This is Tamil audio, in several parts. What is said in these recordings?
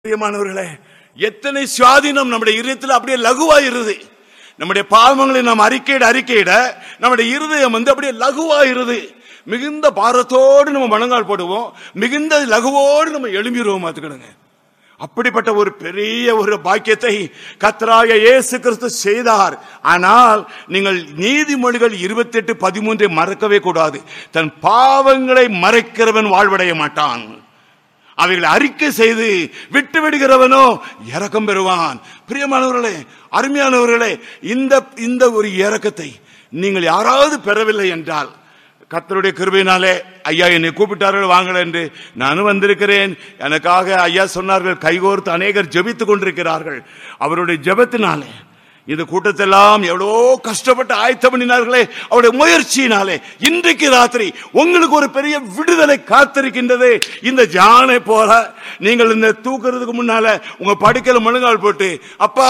பிரியமானவர்களே எத்தனை சுவாதீனம் நம்முடைய இருதயத்தில் அப்படியே லகுவாயிருது நம்முடைய பாவங்களை நாம் அறிக்கையிட அறிக்கையிட நம்முடைய இருதயம் வந்து அப்படியே லகுவாயிருது மிகுந்த பாரத்தோடு நம்ம மனங்கால் போடுவோம் மிகுந்த லகுவோடு நம்ம எழும்பிடுவோம் பார்த்துக்கிடுங்க அப்படிப்பட்ட ஒரு பெரிய ஒரு பாக்கியத்தை கத்தராய இயேசு கிறிஸ்து செய்தார் ஆனால் நீங்கள் நீதிமொழிகள் இருபத்தி எட்டு பதிமூன்றை மறக்கவே கூடாது தன் பாவங்களை மறைக்கிறவன் வாழ்வடைய மாட்டான் அவைகளை அறிக்கை செய்து விட்டு விடுகிறவனோ இரக்கம் பெறுவான் பிரியமானவர்களே அருமையானவர்களே இந்த இந்த ஒரு இரக்கத்தை நீங்கள் யாராவது பெறவில்லை என்றால் கர்த்தருடைய கிருபையினாலே ஐயா என்னை கூப்பிட்டார்கள் வாங்கல என்று நானும் வந்திருக்கிறேன் எனக்காக ஐயா சொன்னார்கள் கைகோர்த்து அநேகர் ஜெபித்துக் கொண்டிருக்கிறார்கள் அவருடைய ஜெபத்தினாலே இந்த கூட்டத்தெல்லாம் எவ்வளோ கஷ்டப்பட்டு ஆயத்தம் பண்ணினார்களே அவருடைய முயற்சியினாலே இன்றைக்கு ராத்திரி உங்களுக்கு ஒரு பெரிய விடுதலை காத்திருக்கின்றது இந்த ஜானை போல நீங்கள் இந்த தூக்குறதுக்கு முன்னால உங்க படுக்கையில முழங்கால் போட்டு அப்பா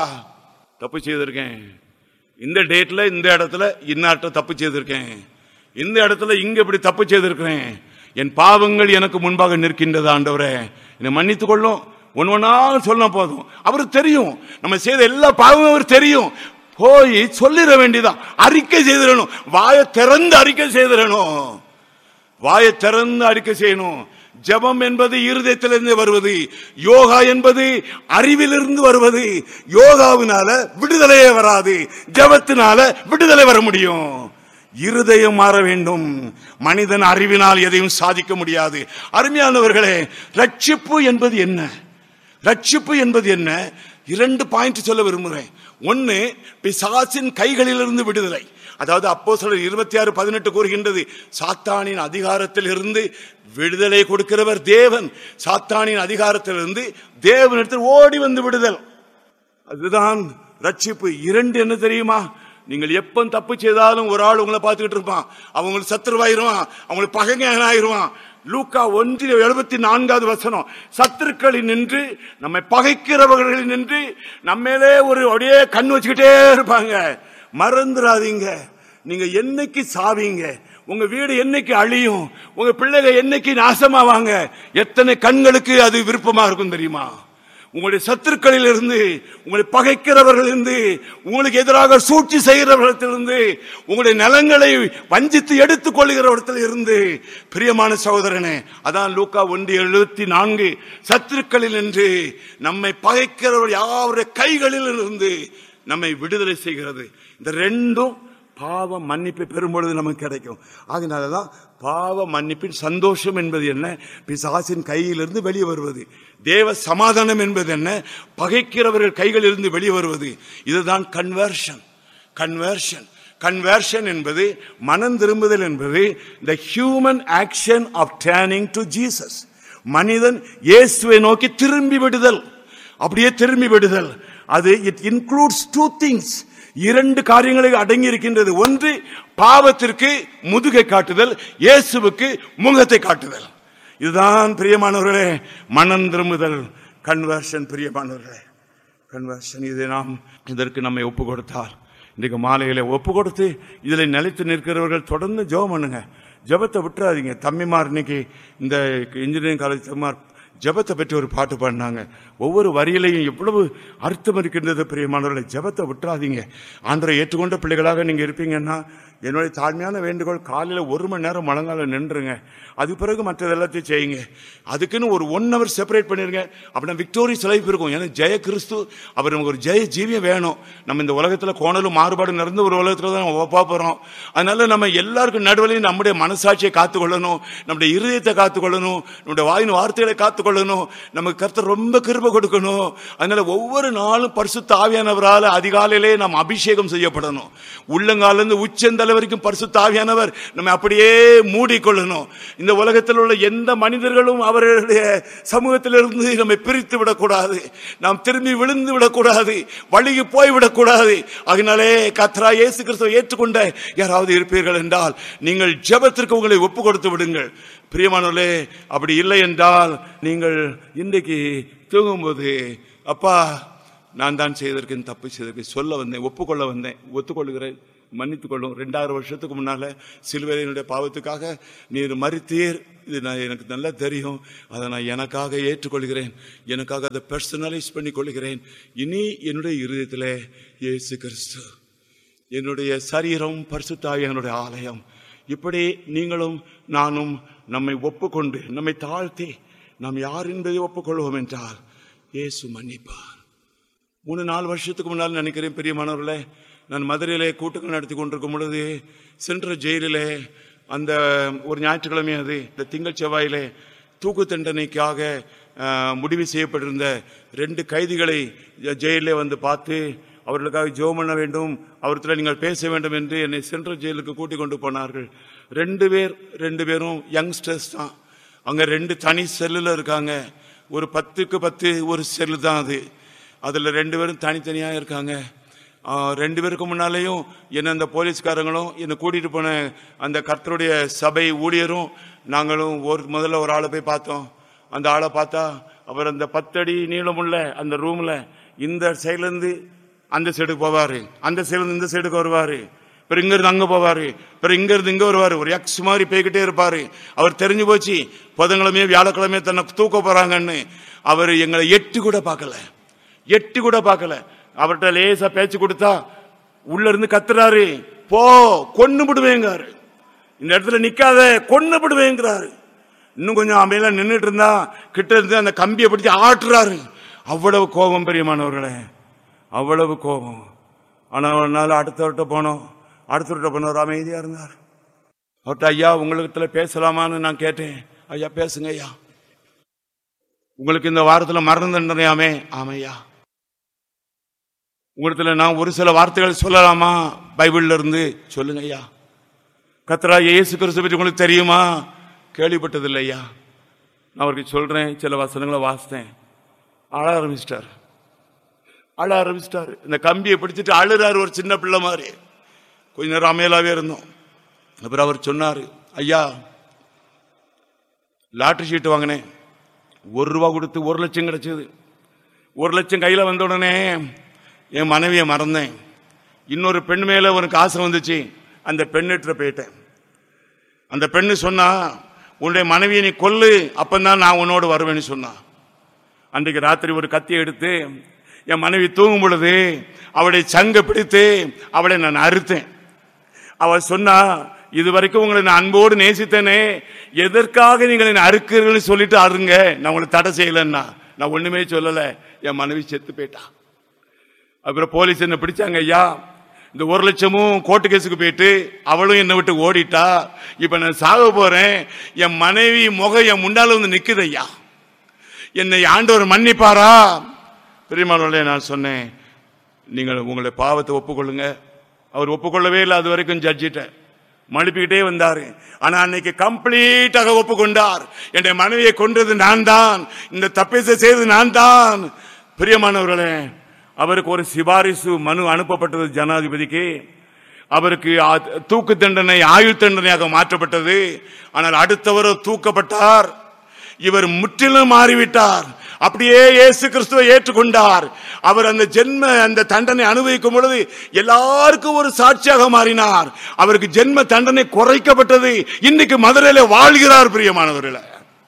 தப்பு செய்திருக்கேன் இந்த டேட்ல இந்த இடத்துல இன்னாட்ட தப்பு செய்திருக்கேன் இந்த இடத்துல இங்க இப்படி தப்பு செய்திருக்கிறேன் என் பாவங்கள் எனக்கு முன்பாக நிற்கின்றது ஆண்டவரே என்னை மன்னித்துக் கொள்ளும் ஒன்னு ஒன்னா சொன்னா போதும் அவருக்கு தெரியும் நம்ம செய்த எல்லா பாவமும் அவர் தெரியும் போய் சொல்லிட வேண்டியதான் அறிக்கை செய்திடணும் வாயை திறந்து அறிக்கை செய்திடணும் வாயை திறந்து அறிக்கை செய்யணும் ஜெபம் என்பது இருதயத்திலிருந்து வருவது யோகா என்பது அறிவிலிருந்து வருவது யோகாவினால விடுதலையே வராது ஜெபத்தினால விடுதலை வர முடியும் இருதயம் மாற வேண்டும் மனிதன் அறிவினால் எதையும் சாதிக்க முடியாது அருமையானவர்களே ரட்சிப்பு என்பது என்ன ரட்சிப்பு என்பது என்ன இரண்டு பாயிண்ட் சொல்ல விரும்புகிறேன் ஒன்னு பிசாசின் கைகளிலிருந்து விடுதலை அதாவது அப்போ சிலர் இருபத்தி ஆறு பதினெட்டு கூறுகின்றது சாத்தானின் அதிகாரத்தில் இருந்து விடுதலை கொடுக்கிறவர் தேவன் சாத்தானின் அதிகாரத்திலிருந்து தேவனிடத்தில் ஓடி வந்து விடுதல் அதுதான் ரட்சிப்பு இரண்டு என்ன தெரியுமா நீங்கள் எப்ப தப்பு செய்தாலும் ஒரு ஆள் உங்களை பார்த்துக்கிட்டு இருப்பான் அவங்களுக்கு சத்துருவாயிருவான் அவங்களுக்கு பகைஞன் ஆயிருவான் லூக்கா ஒன்றில் எழுபத்தி நான்காவது வசனம் சத்துருக்களில் நின்று நம்மை பகைக்கிறவர்களில் நின்று நம்மேலே ஒரு அப்படியே கண் வச்சுக்கிட்டே இருப்பாங்க மறந்துடாதீங்க நீங்க என்னைக்கு சாவீங்க உங்க வீடு என்னைக்கு அழியும் உங்க பிள்ளைங்க என்னைக்கு நாசமாவாங்க எத்தனை கண்களுக்கு அது விருப்பமா இருக்கும் தெரியுமா உங்களுடைய சத்துருக்களில் இருந்து உங்களை பகைக்கிறவர்கள் இருந்து உங்களுக்கு எதிராக சூழ்ச்சி செய்கிறவர்களிடத்திலிருந்து உங்களுடைய நலங்களை வஞ்சித்து எடுத்துக் கொள்கிறவர்களிடத்தில் இருந்து பிரியமான சகோதரனே அதான் லூக்கா ஒன்று எழுபத்தி நான்கு சத்துருக்களில் நின்று நம்மை பகைக்கிறவர் யாருடைய கைகளில் இருந்து நம்மை விடுதலை செய்கிறது இந்த ரெண்டும் பாவ மன்னிப்பை பெறும்பொழுது நமக்கு கிடைக்கும் அதனாலதான் பாவ மன்னிப்பின் சந்தோஷம் என்பது என்ன பிசாசின் கையிலிருந்து வெளியே வருவது தேவ சமாதானம் என்பது என்ன பகைக்கிறவர்கள் கைகளிலிருந்து வெளியே வருவது இதுதான் கன்வர்ஷன் கன்வர்ஷன் கன்வர்ஷன் என்பது மனம் திரும்புதல் என்பது the human action of turning to Jesus மனிதன் இயேசுவை நோக்கி திரும்பி விடுதல் அப்படியே திரும்பி விடுதல் அது இட் இன்க்ளூட்ஸ் டூ திங்ஸ் இரண்டு காரியங்களை அடங்கி இருக்கின்றது ஒன்று பாவத்திற்கு முதுகை காட்டுதல் இயேசுவுக்கு முகத்தை காட்டுதல் இதுதான் பிரியமானவர்களே மனம் திரும்புதல் கன்வர்ஷன் பிரியமானவர்களே கன்வர்ஷன் இதை நாம் இதற்கு நம்மை ஒப்பு கொடுத்தால் இன்றைக்கு மாலையில ஒப்பு கொடுத்து இதில் நிலைத்து நிற்கிறவர்கள் தொடர்ந்து ஜெபம் பண்ணுங்க ஜெபத்தை விட்டுறாதீங்க தம்பிமார் இன்னைக்கு இந்த இன்ஜினியரிங் காலேஜ் தம்பிமார் ஜெபத்தை பற்றி ஒரு பாட்டு பாடினாங்க ஒவ்வொரு வரியிலையும் எவ்வளவு அர்த்தம் இருக்கின்றது பிரியமானவர்களை ஜெபத்தை விட்டுறாதீங்க ஆண்டரை ஏற்றுக்கொண்ட பிள்ளைகளாக நீங்க இருப்பீங்கன்னா என்னுடைய தாழ்மையான வேண்டுகோள் காலையில் ஒரு மணி நேரம் முழங்கால நின்றுங்க அது பிறகு மற்றது எல்லாத்தையும் செய்யுங்க அதுக்குன்னு ஒரு ஒன் ஹவர் செப்பரேட் பண்ணிருங்க அப்படின்னா விக்டோரி சிலைப்பு இருக்கும் ஏன்னா ஜெய கிறிஸ்து அவர் நமக்கு ஒரு ஜெய ஜீவியம் வேணும் நம்ம இந்த உலகத்தில் கோணலும் மாறுபாடு நடந்த ஒரு உலகத்தில் தான் நம்ம ஒப்பா போகிறோம் அதனால நம்ம எல்லாருக்கும் நடுவலையும் நம்முடைய மனசாட்சியை காத்துக்கொள்ளணும் நம்முடைய இருதயத்தை காத்துக்கொள்ளணும் நம்முடைய வாயின் வார்த்தைகளை காத்துக்கொள்ளணும் நமக்கு கருத்து ரொம்ப கிருப கொடுக்கணும் அதனால ஒவ்வொரு நாளும் பரிசுத்த ஆவியானவரால் அதிகாலையிலே நாம் அபிஷேகம் செய்யப்படணும் உள்ளங்காலிருந்து உச்சந்தலை வரைக்கும் பரிசுத்த ஆவியானவர் நம்ம அப்படியே மூடிக்கொள்ளணும் இந்த உலகத்தில் உள்ள எந்த மனிதர்களும் அவர்களுடைய சமூகத்திலிருந்து நம்மை பிரித்து விடக்கூடாது நாம் திரும்பி விழுந்து விடக்கூடாது வழிக்கு போய் விடக்கூடாது அதனாலே கத்ரா இயேசு கிறிஸ்துவை ஏற்றுக்கொண்ட யாராவது இருப்பீர்கள் என்றால் நீங்கள் ஜெபத்திற்கு உங்களை ஒப்பு கொடுத்து விடுங்கள் பிரியமானவர்களே அப்படி இல்லை என்றால் நீங்கள் இன்றைக்கு தூங்கும்போது அப்பா நான் தான் செய்திருக்கேன் தப்பு செய்திருக்கேன் சொல்ல வந்தேன் ஒப்புக்கொள்ள வந்தேன் ஒத்துக்கொள்கிறேன் மன்னித்துக் கொள்ளும் ரெண்டாயிரம் வருஷத்துக்கு முன்னால சிலுவையில் என்னுடைய பாவத்துக்காக நீர் மறித்தீர் இது நான் எனக்கு நல்லா தெரியும் அதை நான் எனக்காக ஏற்றுக்கொள்கிறேன் எனக்காக அதை பர்சனலைஸ் பண்ணி கொள்கிறேன் இனி என்னுடைய இருதயத்திலே இயேசு கிறிஸ்து என்னுடைய சரீரம் பரிசுத்தாய் என்னுடைய ஆலயம் இப்படி நீங்களும் நானும் நம்மை ஒப்புக்கொண்டு நம்மை தாழ்த்தி நாம் யார் என்பதை ஒப்புக்கொள்வோம் என்றால் இயேசு மன்னிப்பார் மூணு நாலு வருஷத்துக்கு முன்னால் நினைக்கிறேன் பெரியமானவர்களே நான் மதுரையிலே கூட்டங்கள் நடத்தி கொண்டிருக்கும் பொழுது சென்ற ஜெயிலிலே அந்த ஒரு ஞாயிற்றுக்கிழமை அது இந்த திங்கள் செவ்வாயிலே தூக்கு தண்டனைக்காக ஆஹ், முடிவு செய்யப்பட்டிருந்த ரெண்டு கைதிகளை ஜ- ஜெயிலிலே வந்து பார்த்து அவர்களுக்காக ஜெபம் பண்ண வேண்டும் அவர்கிட்ட நீங்கள் பேச வேண்டும் என்று என்னை சென்ட்ரல் ஜெயிலுக்கு கூட்டிக் கொண்டு போனார்கள் ரெண்டு பேர் ரெண்டு பேரும் யங்ஸ்டர்ஸ் தான் அங்க ரெண்டு தனி செல்லுல இருக்காங்க ஒரு பத்துக்கு பத்து ஒரு செல்லு தான் அது அதுல ரெண்டு பேரும் தனித்தனியா இருக்காங்க ஆ, ரெண்டு பேருக்கு முன்னாலேயும் என்ன அந்த போலீஸ்காரங்களும் என்னை கூட்டிட்டு போன அந்த கர்த்தருடைய சபை ஊழியரும் நாங்களும் ஒரு முதல்ல ஒரு ஆளை போய் பார்த்தோம் அந்த ஆளை பார்த்தா அவர் அந்த பத்தடி நீளமுள்ள அந்த ரூம்ல இந்த சைடுல இருந்து அந்த சைடுக்கு போவாரு அந்த சைடுல இருந்து இந்த சைடுக்கு வருவாரு பிறகு இங்க இருந்து அங்க போவாரு பிறகு இங்க இருந்து இங்க வருவாரு ஒரு எக்ஸ் மாதிரி போய்கிட்டே இருப்பாரு அவர் தெரிஞ்சு போச்சு புதன்கிழமையே வியாழக்கிழமையே தன்னை தூக்க போறாங்கன்னு அவர் எங்களை எட்டு கூட பார்க்கல எட்டு கூட பார்க்கல அவர்கிட்ட லேசா பேச்சு கொடுத்தா உள்ள இருந்து கத்துறாரு போ கொன்னு விடுவேங்காரு இந்த இடத்துல நிக்காத கொன்னு விடுவேங்கிறாரு இன்னும் கொஞ்சம் அமையெல்லாம் நின்றுட்டு இருந்தா கிட்ட இருந்து அந்த கம்பியை பிடிச்சு ஆட்டுறாரு அவ்வளவு கோபம் பெரியமானவர்களே அவ்வளவு கோபம் ஆனா ஒரு நாள் அடுத்தவர்கிட்ட போனோம் அடுத்தவர்கிட்ட போனவர் அமைதியா இருந்தார் அவர்கிட்ட ஐயா உங்களிடத்துல பேசலாமான்னு நான் கேட்டேன் ஐயா பேசுங்க ஐயா உங்களுக்கு இந்த வாரத்துல மரண தண்டனையாமே ஆமையா உங்களிடத்துல நான் ஒரு சில வார்த்தைகள் சொல்லலாமா பைபிள்ல இருந்து சொல்லுங்க ஐயா கத்ரா இயேசு கிறிஸ்து பற்றி உங்களுக்கு தெரியுமா கேள்விப்பட்டதில்லை ஐயா நான் அவருக்கு சொல்றேன் சில வசனங்களை வாசித்தேன் அழ ஆரம்பிச்சிட்டார் அழ ஆரம்பிச்சிட்டாரு இந்த கம்பியை பிடிச்சிட்டு அழுறாரு ஒரு சின்ன பிள்ளை மாதிரி கொஞ்ச நேரம் அமையலாவே இருந்தோம் அப்புறம் அவர் சொன்னாரு ஐயா லாட்டரி ஷீட் வாங்கினேன் ஒரு ரூபா கொடுத்து ஒரு லட்சம் கிடைச்சது ஒரு லட்சம் கையில் வந்த உடனே என் மனைவியை மறந்தேன் இன்னொரு பெண் மேல உனக்கு ஆசை வந்துச்சு அந்த பெண்ணிட்ட போயிட்டேன் அந்த பெண்ணு சொன்னா உன்னுடைய மனைவியை நீ கொல்லு அப்பந்தான் நான் உன்னோடு வருவேன்னு சொன்னா அன்றைக்கு ராத்திரி ஒரு கத்தி எடுத்து என் மனைவி தூங்கும் பொழுது அவளை சங்க பிடித்து அவளை நான் அறுத்தேன் அவள் சொன்னா இது வரைக்கும் உங்களை நான் அன்போடு நேசித்தேனே எதற்காக நீங்கள் என்னை அறுக்கிறீர்கள்னு சொல்லிட்டு அருங்க நான் உங்களை தடை செய்யலன்னா நான் ஒண்ணுமே சொல்லல என் மனைவி செத்து போயிட்டா அப்புறம் போலீஸ் என்ன பிடிச்சாங்க ஐயா இந்த ஒரு லட்சமும் கோர்ட்டு கேஸுக்கு போயிட்டு அவளும் என்னை விட்டு ஓடிட்டா இப்ப நான் சாக போறேன் என் மனைவி முகம் என் முன்னால வந்து நிக்குது ஐயா என்னை ஆண்டவர் மன்னிப்பாரா பெரியமானவர்களே நான் சொன்னேன் நீங்கள் உங்களுடைய பாவத்தை ஒப்புக்கொள்ளுங்க அவர் ஒப்புக்கொள்ளவே இல்லை அது வரைக்கும் ஜட்ஜிட்ட மழுப்பிக்கிட்டே வந்தாரு ஆனா அன்னைக்கு கம்ப்ளீட்டாக ஒப்புக்கொண்டார் என்னுடைய மனைவியை கொன்றது நான் தான் இந்த தப்பேசை செய்தது நான் தான் பிரியமானவர்களே அவருக்கு ஒரு சிபாரிசு மனு அனுப்பப்பட்டது ஜனாதிபதிக்கு அவருக்கு ஆ- தூக்கு தண்டனை ஆயுள் தண்டனையாக மாற்றப்பட்டது ஆனால் அடுத்தவர் தூக்கப்பட்டார் இவர் முற்றிலும் மாறிவிட்டார் அப்படியே இயேசு கிறிஸ்துவை ஏற்றுக்கொண்டார் அவர் அந்த ஜென்ம அந்த தண்டனை அனுபவிக்கும் பொழுது எல்லாருக்கும் ஒரு சாட்சியாக மாறினார் அவருக்கு ஜென்ம தண்டனை குறைக்கப்பட்டது இன்னைக்கு மதுரையில வாழ்கிறார் பிரியமானவர்களே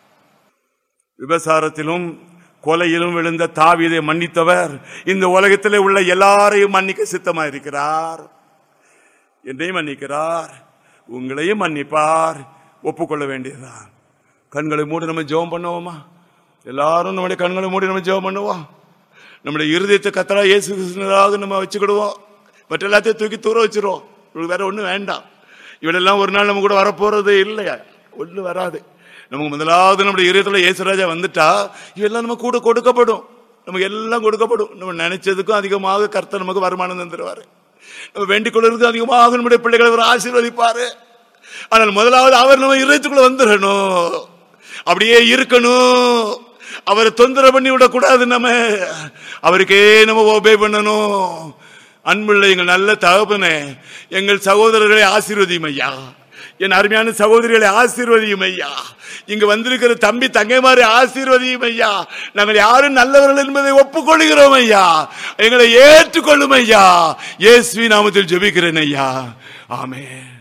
விபசாரத்திலும் கொலையிலும் விழுந்த தாவீதை மன்னித்தவர் இந்த உலகத்திலே உள்ள எல்லாரையும் மன்னிக்க சித்தமா இருக்கிறார் என்னையும் மன்னிக்கிறார் உங்களையும் மன்னிப்பார் ஒப்புக்கொள்ள வேண்டியதுதான் கண்களை மூடி நம்ம ஜெபம் பண்ணுவோமா எல்லாரும் நம்முடைய கண்களை மூடி நம்ம ஜெபம் பண்ணுவோம் நம்முடைய இருதயத்தை கத்தரா இயேசு கிறிஸ்துவராக நம்ம வச்சுக்கிடுவோம் மற்ற எல்லாத்தையும் தூக்கி தூர வச்சிருவோம் இவளுக்கு வேற ஒண்ணும் வேண்டாம் இவளெல்லாம் ஒரு நாள் நம்ம கூட வரப்போறது இல்லையா ஒண்ணு வராது நமக்கு முதலாவது நம்முடைய இருதயத்துல இயேசுராஜா வந்துட்டா இவெல்லாம் நம்ம கூட கொடுக்கப்படும் நமக்கு எல்லாம் கொடுக்கப்படும் நம்ம நினைச்சதுக்கும் அதிகமாக கர்த்தர் நமக்கு வருமானம் தந்துருவாரு நம்ம வேண்டிக் கொள்வதற்கு அதிகமாக நம்முடைய பிள்ளைகளை அவர் ஆசீர்வதிப்பாரு ஆனால் முதலாவது அவர் நம்ம இருதயத்துக்குள்ள வந்துடணும் அப்படியே இருக்கணும் அவரை தொந்தரவு பண்ணி விடக்கூடாது நம்ம அவருக்கே நம்ம ஒபே பண்ணணும் அன்புள்ள எங்கள் நல்ல தகப்பனே எங்கள் சகோதரர்களை ஆசீர்வதியும் ஐயா என் அருமையான சகோதரிகளை ஆசீர்வதியும் ஐயா இங்க வந்திருக்கிற தம்பி தங்கைமாரை ஆசீர்வதியும் ஐயா நாங்கள் யாரும் நல்லவர்கள் என்பதை ஒப்புக்கொள்கிறோம் ஐயா எங்களை ஏற்றுக்கொள்ளும் ஐயா இயேசுவின் நாமத்தில் ஜெபிக்கிறேன் ஐயா ஆமென்